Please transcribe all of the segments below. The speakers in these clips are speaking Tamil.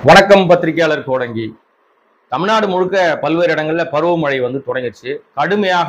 வணக்கம் பத்திரிகையாளர் கோடங்கி தமிழ்நாடு முழுக்க பல்வேறு இடங்கள்ல பருவமழை வந்து தொடங்கிடுச்சு கடுமையாக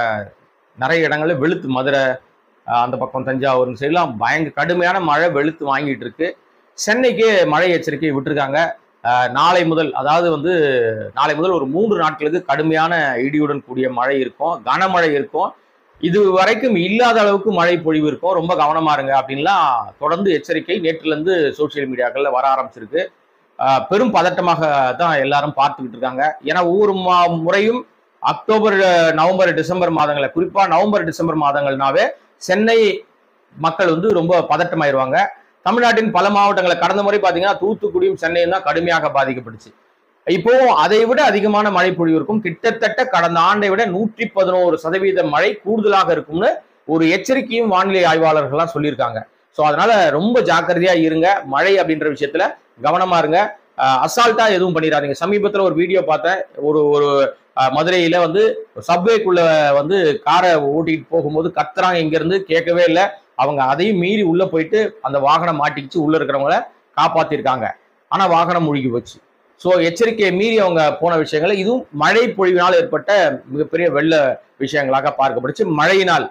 நிறைய இடங்கள்ல வெளுத்து மதுரை அஹ், அந்த பக்கம் தஞ்சாவூர் இந்த சைட்லாம் பயங்கர கடுமையான மழை வெளுத்து வாங்கிட்டு இருக்கு சென்னைக்கு மழை எச்சரிக்கை விட்டுருக்காங்க அஹ், நாளை முதல் அதாவது வந்து நாளை முதல் ஒரு மூன்று நாட்களுக்கு கடுமையான இடியுடன் கூடிய மழை இருக்கும் கனமழை இருக்கும் இது வரைக்கும் இல்லாத அளவுக்கு மழை பொழிவு இருக்கும் ரொம்ப கவனமா இருங்க அப்படின்லாம் தொடர்ந்து எச்சரிக்கை நேற்றுல இருந்து சோசியல் மீடியாக்கள்ல வர ஆரம்பிச்சிருக்கு ஆஹ் பெரும் பதட்டமாக தான் எல்லாரும் பார்த்துக்கிட்டு இருக்காங்க ஏன்னா ஒவ்வொரு மா- முறையும் அக்டோபர் அஹ், நவம்பர் டிசம்பர் மாதங்களை குறிப்பா நவம்பர் டிசம்பர் மாதங்கள்னாவே சென்னை மக்கள் வந்து ரொம்ப பதட்டமாயிருவாங்க தமிழ்நாட்டின் பல மாவட்டங்களை கடந்த முறை பாத்தீங்கன்னா தூத்துக்குடியும் சென்னையும் தான் கடுமையாக பாதிக்கப்பட்டுச்சு இப்போ அதை விட அதிகமான மழை பொழிவு இருக்கும் கிட்டத்தட்ட கடந்த ஆண்டை விட நூற்றி பதினோரு சதவீத மழை கூடுதலாக இருக்கும்னு ஒரு எச்சரிக்கையும் வானிலை ஆய்வாளர்கள்லாம் சொல்லியிருக்காங்க ஸோ அதனால ரொம்ப ஜாக்கிரதையா இருங்க மழை அப்படின்ற விஷயத்துல கவனமா இருங்க அஹ் அசால்ட்டா எதுவும் பண்ணிடாதீங்க சமீபத்துல ஒரு வீடியோ பார்த்தேன் ஒரு ஒரு அஹ், மதுரையில வந்து சப்வேக்குள்ள வந்து காரை ஓட்டிட்டு போகும்போது கத்துறாங்க இங்க இருந்து கேட்கவே இல்லை அவங்க அதையும் மீறி உள்ள போயிட்டு அந்த வாகனம் மாட்டிக்கிச்சு உள்ள இருக்கிறவங்கள காப்பாத்திருக்காங்க ஆனா வாகனம் முழுகி போச்சு ஸோ எச்சரிக்கையை மீறி அவங்க போன விஷயங்கள் இதுவும் மழை பொழிவினால் ஏற்பட்ட மிகப்பெரிய வெள்ள விஷயங்களாக பார்க்கப்படுச்சு மழையினால்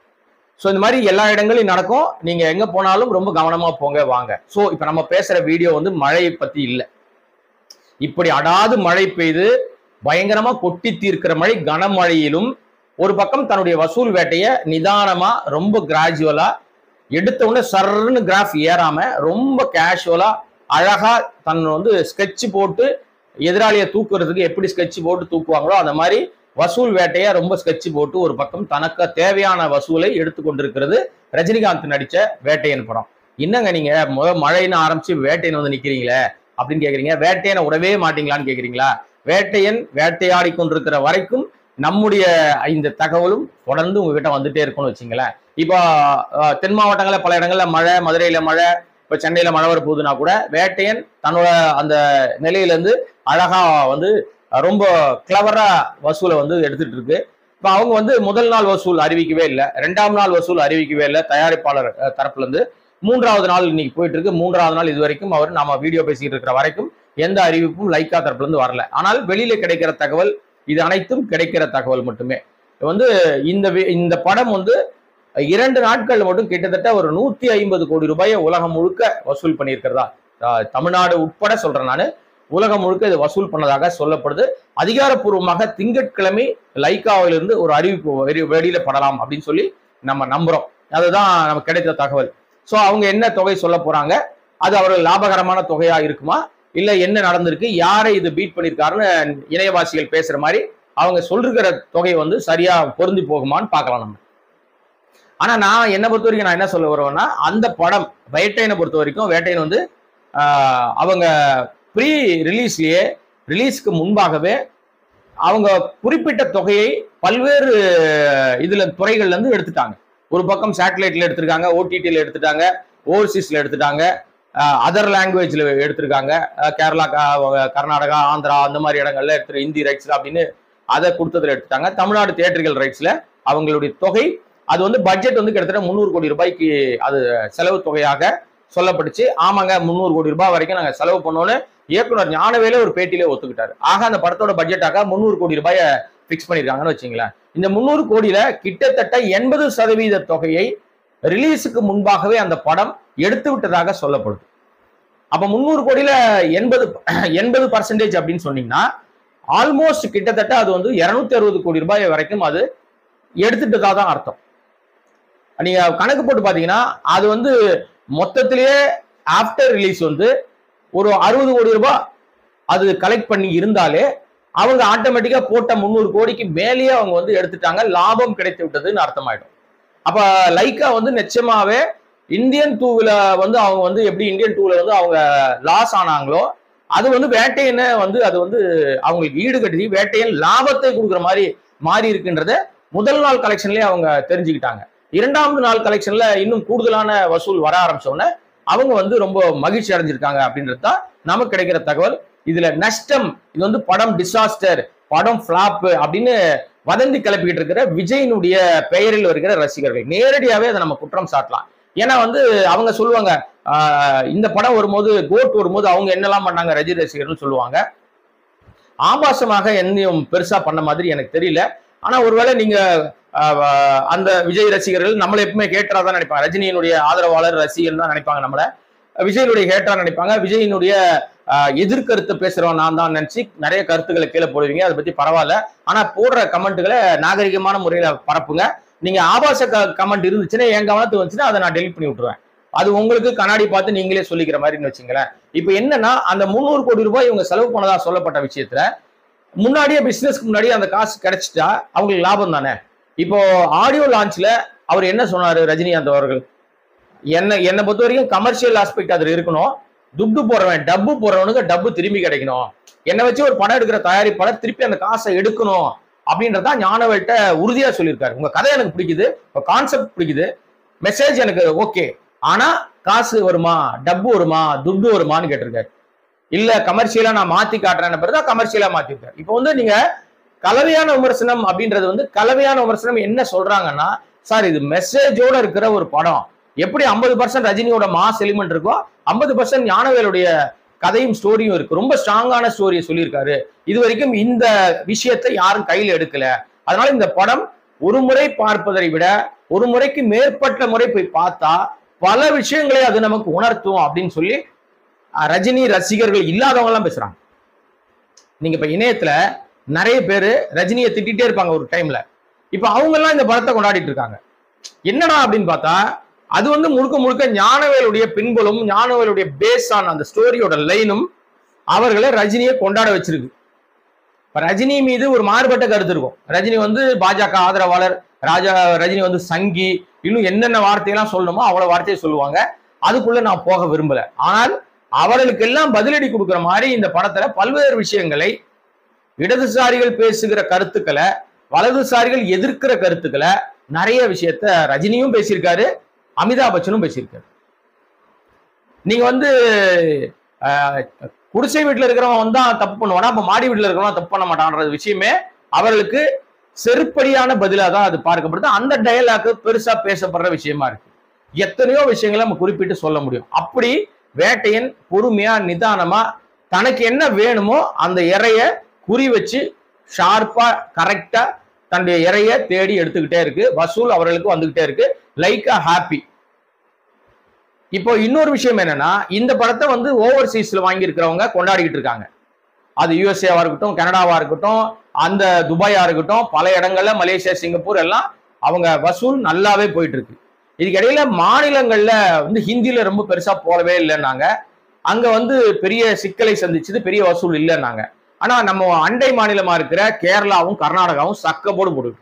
ஸோ இந்த மாதிரி எல்லா இடங்களையும் நடக்கும் நீங்க எங்க போனாலும் ரொம்ப கவனமா போங்க வாங்க ஸோ இப்போ நம்ம பேசுற வீடியோ வந்து மழையை பத்தி இல்லை இப்படி அடாது மழை பெய்து பயங்கரமா கொட்டி தீர்க்கிற மழை கனமழையிலும் ஒரு பக்கம் தன்னுடைய வசூல் வேட்டைய நிதானமா ரொம்ப கிராஜுவலா எடுத்த உடனே சர்ன்னு கிராஃப் ஏறாம ரொம்ப கேஷுவலா அழகா தன் வந்து ஸ்கெட்ச் போட்டு எதிராளியை தூக்குறதுக்கு எப்படி ஸ்கெட்ச் போட்டு தூக்குவாங்களோ அந்த மாதிரி வசூல் வேட்டையை ரொம்ப ஸ்கெட்ச் போட்டு ஒரு பக்கம் தனக்கு தேவையான வசூலை எடுத்து கொண்டிருக்கிறது ரஜினிகாந்த் நடிச்ச வேட்டையன் படம் என்னங்க நீங்க முத மழைன்னு ஆரம்பிச்சு வேட்டையன் வந்து நிக்கிறீங்களே அப்படின்னு கேக்குறீங்க வேட்டையனை விடவே மாட்டீங்களான்னு கேக்குறீங்களா வேட்டையன் வேட்டையாடி கொண்டிருக்கிற வரைக்கும் நம்முடைய இந்த தகவலும் தொடர்ந்து உங்ககிட்ட வந்துட்டே இருக்கும்னு வச்சுங்களேன் இப்போ அஹ், தென் மாவட்டங்கள்ல பல இடங்கள்ல மழை மதுரையில மழை இப்ப சென்னையில மழை வரப்போகுதுன்னா கூட வேட்டையன் தன்னோட அந்த நிலையில இருந்து அழகா வந்து அஹ், ரொம்ப கிளவரா வசூலை வந்து எடுத்துட்டு இருக்கு இப்ப அவங்க வந்து முதல் நாள் வசூல் அறிவிக்கவே இல்லை ரெண்டாம் நாள் வசூல் அறிவிக்கவே இல்லை தயாரிப்பாளர் அஹ், தரப்புல இருந்து மூன்றாவது நாள் இன்னைக்கு போயிட்டு இருக்கு மூன்றாவது நாள் இது வரைக்கும் அவர் நாம வீடியோ பேசிட்டு இருக்கிற வரைக்கும் எந்த அறிவிப்பும் லைக்கா தரப்புல இருந்து வரல ஆனால் வெளியில கிடைக்கிற தகவல் இது அனைத்தும் கிடைக்கிற தகவல் மட்டுமே வந்து இந்த வி- இந்த படம் வந்து இரண்டு நாட்கள் மட்டும் கிட்டத்தட்ட ஒரு நூத்தி ஐம்பது கோடி ரூபாயை உலகம் முழுக்க வசூல் பண்ணியிருக்கிறதா அஹ் தமிழ்நாடு உட்பட சொல்றேன் நான் உலகம் முழுக்க இது வசூல் பண்ணதாக சொல்லப்படுது அதிகாரப்பூர்வமாக திங்கட்கிழமை லைக்காவிலிருந்து ஒரு அறிவிப்பு வெளி- வெளியில படலாம் அப்படின்னு சொல்லி நம்ம நம்புறோம் அதுதான் நமக்கு கிடைத்த தகவல் சோ அவங்க என்ன தொகை சொல்ல போறாங்க அது அவர்கள் லாபகரமான தொகையா இருக்குமா இல்ல என்ன நடந்திருக்கு யாரை இது பீட் பண்ணிருக்காருன்னு இணையவாசிகள் பேசுற மாதிரி அவங்க சொல்லிருக்கிற தொகை வந்து சரியா பொருந்தி போகுமான்னு பார்க்கலாம் நம்ம ஆனா நான் என்ன பொறுத்த வரைக்கும் நான் என்ன சொல்ல வருவேன்னா அந்த படம் வேட்டையனை பொறுத்த வரைக்கும் வேட்டையன் வந்து ஆஹ், அவங்க ப்ரீ ரிலீஸ்லயே ரிலீஸ்க்கு முன்பாகவே அவங்க குறிப்பிட்ட தொகையை பல்வேறு இதுல துறைகள்ல இருந்து எடுத்துட்டாங்க ஒரு பக்கம் சேட்டலைட்ல எடுத்திருக்காங்க ஓடிடியில் எடுத்துட்டாங்க ஓவர்சீஸ்ல எடுத்துட்டாங்க அதர் லாங்குவேஜ்ல எடுத்திருக்காங்க அஹ் கேரளா க- கர்நாடகா ஆந்திரா அந்த மாதிரி இடங்கள்ல எடுத்து ஹிந்தி ரைட்ஸ்ல அப்படின்னு அதை கொடுத்ததுல எடுத்துட்டாங்க தமிழ்நாடு தியேட்டர்கள் ரைட்ஸ்ல அவங்களுடைய தொகை அது வந்து பட்ஜெட் வந்து கிட்டத்தட்ட முந்நூறு கோடி ரூபாய்க்கு அது செலவு தொகையாக சொல்லப்பட்டுச்சு ஆமாங்க முந்நூறு கோடி ரூபாய் வரைக்கும் நாங்க செலவு பண்ணோன்னு இயக்குனர் ஞானவேலே ஒரு பேட்டியிலே ஒத்துக்கிட்டாரு ஆக அந்த படத்தோட பட்ஜெட்டாக முந்நூறு கோடி ரூபாயை ஃபிக்ஸ் பண்ணிருக்காங்கன்னு வச்சுங்களேன் இந்த முந்நூறு கோடியில கிட்டத்தட்ட எண்பது சதவீத தொகையை ரிலீஸுக்கு முன்பாகவே அந்த படம் எடுத்து விட்டதாக சொல்லப்படுது அப்ப முந்நூறு கோடியில எண்பது எண்பது பர்சன்டேஜ் அப்படின்னு சொன்னீங்கன்னா ஆல்மோஸ்ட் கிட்டத்தட்ட அது வந்து இருநூத்தி அறுபது கோடி ரூபாய் வரைக்கும் அது எடுத்துட்டதா தான் அர்த்தம் நீங்க கணக்கு போட்டு பாத்தீங்கன்னா அது வந்து மொத்தத்திலேயே ஆஃப்டர் ரிலீஸ் வந்து ஒரு அறுபது கோடி ரூபாய் அது கலெக்ட் பண்ணி இருந்தாலே அவங்க ஆட்டோமேட்டிக்கா போட்ட முந்நூறு கோடிக்கு மேலேயே அவங்க வந்து எடுத்துட்டாங்க லாபம் கிடைத்து விட்டதுன்னு அர்த்தமாயிடும் அப்ப லைக்கா வந்து நிச்சயமாவே இந்தியன் டூவில் வந்து அவங்க வந்து எப்படி இந்தியன் டூவில் வந்து அவங்க லாஸ் ஆனாங்களோ அது வந்து வேட்டையனை வந்து அது வந்து அவங்களுக்கு ஈடு கட்டி வேட்டையன் லாபத்தை கொடுக்குற மாதிரி மாறி இருக்குன்றத முதல் நாள் கலெக்ஷன்லயே அவங்க தெரிஞ்சுக்கிட்டாங்க இரண்டாவது நாள் கலெக்ஷன்ல இன்னும் கூடுதலான வசூல் வர ஆரம்பிச்ச உடனே அவங்க வந்து ரொம்ப மகிழ்ச்சி அடைஞ்சிருக்காங்க அப்படின்றது தான் நமக்கு கிடைக்கிற தகவல் இதுல நஷ்டம் இது வந்து படம் டிசாஸ்டர் படம் ஃபிளாப் அப்படின்னு வதந்தி கிளப்பிக்கிட்டு இருக்கிற விஜயினுடைய பெயரில் வருகிற ரசிகர்கள் நேரடியாவே அதை நம்ம குற்றம் சாட்டலாம் ஏன்னா வந்து அவங்க சொல்லுவாங்க ஆஹ் இந்த படம் வரும்போது கோட் வரும்போது அவங்க என்னெல்லாம் பண்ணாங்க ரஜினி ரசிகர்கள் சொல்லுவாங்க ஆபாசமாக எந்தையும் பெருசா பண்ண மாதிரி எனக்கு தெரியல ஆனா ஒருவேளை நீங்க ஆஹ், அந்த விஜய் ரசிகர்கள் நம்மளை எப்பவுமே கேட்டரா தான் நினைப்பாங்க ரஜினியினுடைய ஆதரவாளர் ரசிகர் தான் நினைப்பாங்க நம்மள விஜயனுடைய ஹேட்டரா நினைப்பாங்க விஜயினுடைய ஆஹ், எதிர்கருத்து பேசுறவன் நான் தான் நினைச்சு நிறைய கருத்துக்களை கீழே போடுவீங்க அதை பத்தி பரவாயில்ல ஆனா போடுற கமெண்ட்டுகளை நாகரிகமான முறையில பரப்புங்க நீங்க ஆபாச கமெண்ட் இருந்துச்சுன்னா என் கவனத்துக்கு வந்துச்சுன்னா அதை நான் டெலிட் பண்ணி விட்டுருவேன் அது உங்களுக்கு கண்ணாடி பார்த்து நீங்களே சொல்லிக்கிற மாதிரின்னு வச்சுங்களேன் இப்போ என்னன்னா அந்த முந்நூறு கோடி ரூபாய் இவங்க செலவு பண்ணதா சொல்லப்பட்ட விஷயத்துல முன்னாடியே பிசினஸ்க்கு முன்னாடியே அந்த காசு கிடைச்சிட்டா அவங்களுக்கு லாபம் தானே இப்போ ஆடியோ லான்ச்ல அவர் என்ன சொன்னாரு ரஜினிகாந்த் அவர்கள் என்ன என்னை பொறுத்த வரைக்கும் கமர்ஷியல் ஆஸ்பெக்ட் அதுல இருக்கணும் துட்டு போடுறவன் டப்பு போடுறவனுக்கு டப்பு திரும்பி கிடைக்கணும் என்னை வச்சு ஒரு படம் எடுக்கிற தயாரிப்பாளர் திருப்பி அந்த காசை எடுக்கணும் அப்படின்றதான் ஞானவேல்ட்ட உறுதியா சொல்லியிருக்காரு உங்க கதை எனக்கு பிடிக்குது உங்க கான்செப்ட் பிடிக்குது மெசேஜ் எனக்கு ஓகே ஆனா காசு வருமா டப்பு வருமா துட்டு வருமான்னு கேட்டிருக்காரு இல்ல கமர்ஷியலா நான் மாத்தி காட்டுறேன் பிறகு கமர்ஷியலா மாத்திருக்காரு இப்போ வந்து நீங்க கலவையான விமர்சனம் அப்படின்றது வந்து கலவையான விமர்சனம் என்ன சொல்றாங்கன்னா சார் இது மெசேஜோட இருக்கிற ஒரு படம் எப்படி ஐம்பது பர்சன்ட் ரஜினியோட மாஸ் எலிமெண்ட் இருக்கோ ஐம்பது பர்சன்ட் ஞானவேலுடைய கதையும் ஸ்டோரியும் இருக்கு ரொம்ப ஸ்ட்ராங்கான ஸ்டோரியை சொல்லியிருக்காரு இது வரைக்கும் இந்த விஷயத்தை யாரும் கையில் எடுக்கல அதனால இந்த படம் ஒரு முறை பார்ப்பதை விட ஒரு முறைக்கு மேற்பட்ட முறை போய் பார்த்தா பல விஷயங்களை அது நமக்கு உணர்த்தும் அப்படின்னு சொல்லி அஹ், ரஜினி ரசிகர்கள் இல்லாதவங்க எல்லாம் பேசுறாங்க நீங்க இப்ப இணையத்துல நிறைய பேர் ரஜினியை திட்டிகிட்டே இருப்பாங்க ஒரு டைம்ல இப்ப அவங்க எல்லாம் இந்த படத்தை கொண்டாடிட்டு இருக்காங்க என்னடா அப்படின்னு பார்த்தா அது வந்து முழுக்க முழுக்க ஞானவேலுடைய பின்புலம் ஞானவேலுடைய பேஸ் ஆன அந்த ஸ்டோரியோட லைனும் அவர்களை ரஜினியை கொண்டாட வச்சிருக்கு இப்ப ரஜினி மீது ஒரு மாறுபட்ட கருத்து இருக்கும் ரஜினி வந்து பாஜக ஆதரவாளர் ராஜா ரஜினி வந்து சங்கி இன்னும் என்னென்ன வார்த்தையெல்லாம் சொல்லணுமோ அவ்வளவு வார்த்தையை சொல்லுவாங்க அதுக்குள்ள நான் போக விரும்பல ஆனால் அவர்களுக்கெல்லாம் பதிலடி கொடுக்குற மாதிரி இந்த படத்துல பல்வேறு விஷயங்களை இடதுசாரிகள் பேசுகிற கருத்துக்களை வலதுசாரிகள் எதிர்க்கிற கருத்துக்களை நிறைய விஷயத்த ரஜினியும் பேசியிருக்காரு அமிதாப் பச்சனும் பேசியிருக்காரு நீங்க வந்து ஆஹ், குடிசை வீட்டுல இருக்கிறவன் வந்தா தப்பு பண்ணுவானா அப்ப மாடி வீட்டுல இருக்கிறவன் தப்பு பண்ண மாட்டான்ற விஷயமே அவர்களுக்கு செருப்படியான பதிலா தான் அது பார்க்கப்படுது அந்த டயலாக் பெருசா பேசப்படுற விஷயமா இருக்கு எத்தனையோ விஷயங்களை நம்ம குறிப்பிட்டு சொல்ல முடியும் அப்படி வேட்டையன் பொறுமையா நிதானமா தனக்கு என்ன வேணுமோ அந்த இறைய குறி வச்சு ஷார்ப்பா கரெக்டா தன்னுடைய இறைய தேடி எடுத்துக்கிட்டே இருக்கு வசூல் அவர்களுக்கு வந்துகிட்டே இருக்கு லைக்கா ஹாப்பி இப்போ இன்னொரு விஷயம் என்னன்னா இந்த படத்தை வந்து ஓவர்சீஸ்ல வாங்கி இருக்கிறவங்க கொண்டாடிக்கிட்டு இருக்காங்க அது யுஎஸ்ஏவா இருக்கட்டும் கனடாவா இருக்கட்டும் அந்த துபாயா இருக்கட்டும் பல இடங்கள்ல மலேசியா சிங்கப்பூர் எல்லாம் அவங்க வசூல் நல்லாவே போயிட்டு இருக்கு இதுக்கு இடையில மாநிலங்கள்ல வந்து ஹிந்தில ரொம்ப பெருசா போலவே இல்லைன்னாங்க அங்க வந்து பெரிய சிக்கலை சந்திச்சது பெரிய வசூல் இல்லைன்னாங்க ஆனா நம்ம அண்டை மாநிலமா இருக்கிற கேரளாவும் கர்நாடகாவும் சக்க போடு போடுது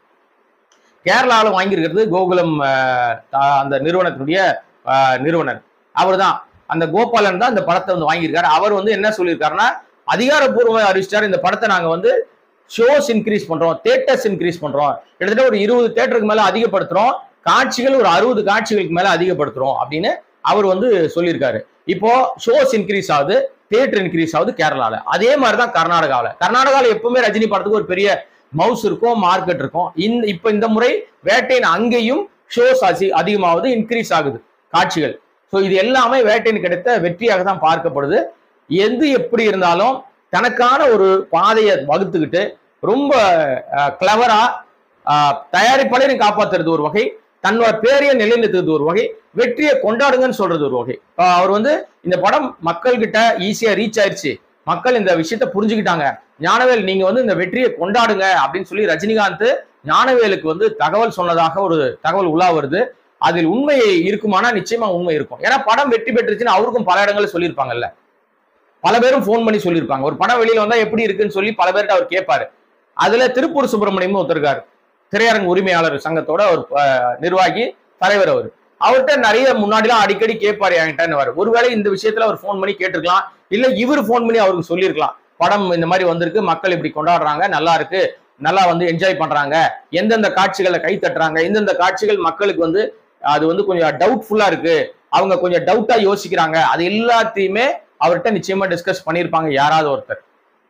கேரளாவில் வாங்கியிருக்கிறது கோகுலம் அஹ், த- அந்த நிறுவனத்தினுடைய அஹ், நிறுவனர் அவர் தான் அந்த கோபாலன் தான் இந்த படத்தை வந்து வாங்கியிருக்காரு அவர் வந்து என்ன சொல்லியிருக்காருன்னா அதிகாரப்பூர்வமாக அறிவிச்சிட்டாரு இந்த படத்தை நாங்க வந்து ஷோஸ் இன்க்ரீஸ் பண்றோம் தேட்டர்ஸ் இன்க்ரீஸ் பண்றோம் கிட்டத்தட்ட ஒரு இருபது தேட்டருக்கு மேல அதிகப்படுத்துறோம் காட்சிகள் ஒரு அறுபது காட்சிகளுக்கு மேல அதிகப்படுத்துறோம் அப்படின்னு அவர் வந்து சொல்லியிருக்காரு இப்போ ஷோஸ் இன்க்ரீஸ் ஆகுது தியேட்டர் இன்க்ரீஸ் ஆகுது கேரளால அதே மாதிரி தான் கர்நாடகாவில் கர்நாடகாவில் எப்பவுமே ரஜினி படத்துக்கு ஒரு பெரிய மவுஸ் இருக்கும் மார்க்கெட் இருக்கும் இந்த இப்போ இந்த முறை வேட்டையின் அங்கேயும் ஷோஸ் அசி அதிகமாகுது இன்க்ரீஸ் ஆகுது காட்சிகள் ஸோ இது எல்லாமே வேட்டையின் கிடைத்த வெற்றியாக தான் பார்க்கப்படுது எது எப்படி இருந்தாலும் தனக்கான ஒரு பாதையை வகுத்துக்கிட்டு ரொம்ப கிளவரா தயாரிப்பாளரையும் காப்பாத்துறது ஒரு வகை தன்னோட பேரையை நிலைநிறுத்துறது ஒரு வகை வெற்றியை கொண்டாடுங்கன்னு சொல்றது ஒரு வகை ஆஹ் அவர் வந்து இந்த படம் மக்கள்கிட்ட ஈஸியா ரீச் ஆயிருச்சு மக்கள் இந்த விஷயத்த புரிஞ்சுக்கிட்டாங்க ஞானவேல் நீங்க வந்து இந்த வெற்றியை கொண்டாடுங்க அப்படின்னு சொல்லி ரஜினிகாந்த் ஞானவேலுக்கு வந்து தகவல் சொன்னதாக ஒரு தகவல் உலா வருது அதில் உண்மை இருக்குமானா நிச்சயமா உண்மை இருக்கும் ஏன்னா படம் வெற்றி பெற்றுச்சுன்னு அவருக்கும் பல இடங்கள்ல சொல்லியிருப்பாங்கல்ல பல பேரும் ஃபோன் பண்ணி சொல்லியிருப்பாங்க ஒரு படம் வெளியில வந்தா எப்படி இருக்குன்னு சொல்லி பல பேர்கிட்ட அவர் கேட்பாரு அதுல திருப்பூர் சுப்பிரமணியமும் ஒருத்தருக்காரு திரையரங்கு உரிமையாளர் சங்கத்தோட ஒரு அஹ், நிர்வாகி தலைவர் அவர் அவர்கிட்ட நிறைய முன்னாடிலாம் அடிக்கடி கேட்பாரு என்கிட்ட ஒருவேளை இந்த விஷயத்துல அவர் ஃபோன் பண்ணி கேட்டிருக்கலாம் இல்ல இவர் ஃபோன் பண்ணி அவருக்கு சொல்லியிருக்கலாம் படம் இந்த மாதிரி வந்திருக்கு மக்கள் இப்படி கொண்டாடுறாங்க நல்லா இருக்கு நல்லா வந்து என்ஜாய் பண்றாங்க எந்தெந்த காட்சிகளை கை தட்டுறாங்க எந்தெந்த காட்சிகள் மக்களுக்கு வந்து அது வந்து கொஞ்சம் டவுட்ஃபுல்லா இருக்கு அவங்க கொஞ்சம் டவுட்டா யோசிக்கிறாங்க அது எல்லாத்தையுமே அவர்கிட்ட நிச்சயமா டிஸ்கஸ் பண்ணியிருப்பாங்க யாராவது ஒருத்தர்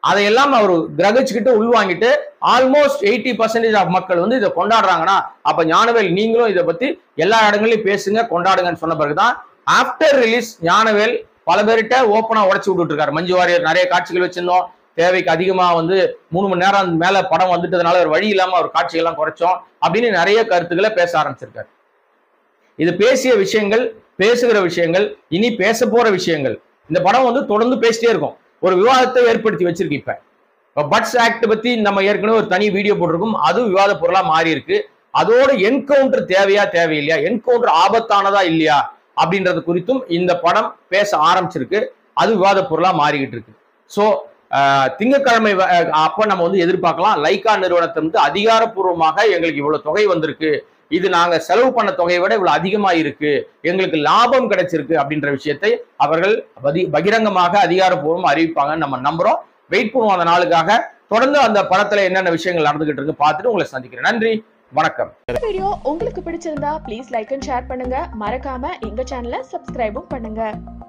அதையெல்லாம் அவர் கிரகிச்சுக்கிட்டு உள்வாங்கிட்டு ஆல்மோஸ்ட் எயிட்டி பர்சன்டேஜ் ஆஃப் மக்கள் வந்து இதை கொண்டாடுறாங்கன்னா அப்ப ஞானவேல் நீங்களும் இதை பத்தி எல்லா இடங்களையும் பேசுங்க கொண்டாடுங்கன்னு சொன்ன பிறகுதான் ஆஃப்டர் ரிலீஸ் ஞானவேல் பல பேர்கிட்ட ஓப்பனா உடச்சு விட்டுட்டு இருக்காரு மஞ்சு வாரியர் நிறைய காட்சிகள் வச்சிருந்தோம் தேவைக்கு அதிகமா வந்து மூணு மணி நேரம் மேல படம் வந்துட்டதுனால ஒரு வழி இல்லாம ஒரு காட்சிகள்லாம் குறைச்சோம் அப்படின்னு நிறைய கருத்துக்களை பேச ஆரம்பிச்சிருக்காரு இது பேசிய விஷயங்கள் பேசுகிற விஷயங்கள் இனி பேச போற விஷயங்கள் இந்த படம் வந்து தொடர்ந்து பேசிட்டே இருக்கும் ஒரு விவாதத்தை ஏற்படுத்தி வச்சிருக்கு இப்ப இப்போ பட்ஸ் ஆக்ட் பத்தி நம்ம ஏற்கனவே ஒரு தனி வீடியோ போட்டிருக்கோம் அதுவும் விவாத பொருளா மாறி இருக்கு அதோட என்கவுண்டர் தேவையா தேவையில்லையா என்கவுண்டர் ஆபத்தானதா இல்லையா அப்படின்றது குறித்தும் இந்த படம் பேச ஆரம்பிச்சிருக்கு அது விவாத பொருளா மாறிக்கிட்டு இருக்கு ஸோ திங்கட்கிழமை வ- அஹ், அப்ப நம்ம வந்து எதிர்பார்க்கலாம் லைக்கா நிறுவனத்தை வந்து அதிகாரப்பூர்வமாக எங்களுக்கு இவ்வளவு தொகை வந்திருக்கு இது நாங்க செலவு பண்ண தொகையை விட இவ்வளவு அதிகமா இருக்கு எங்களுக்கு லாபம் கிடைச்சிருக்கு அப்படின்ற விஷயத்தை அவர்கள் பதி- பகிரங்கமாக அதிகாரப்பூர்வமா அறிவிப்பாங்கன்னு நம்ம நம்புறோம் வெயிட் பண்ணுவோம் அந்த நாளுக்காக தொடர்ந்து அந்த படத்துல என்னென்ன விஷயங்கள் நடந்துகிட்டு இருக்கு பார்த்துட்டு உங்களை சந்திக்கிறேன் நன்றி வணக்கம் இந்த வீடியோ உங்களுக்கு பிடிச்சிருந்தா ப்ளீஸ் லைக் அண்ட் ஷேர் பண்ணுங்க மறக்காம எங்க சேனலை சப்ஸ்கிரைபும் பண்ணுங்க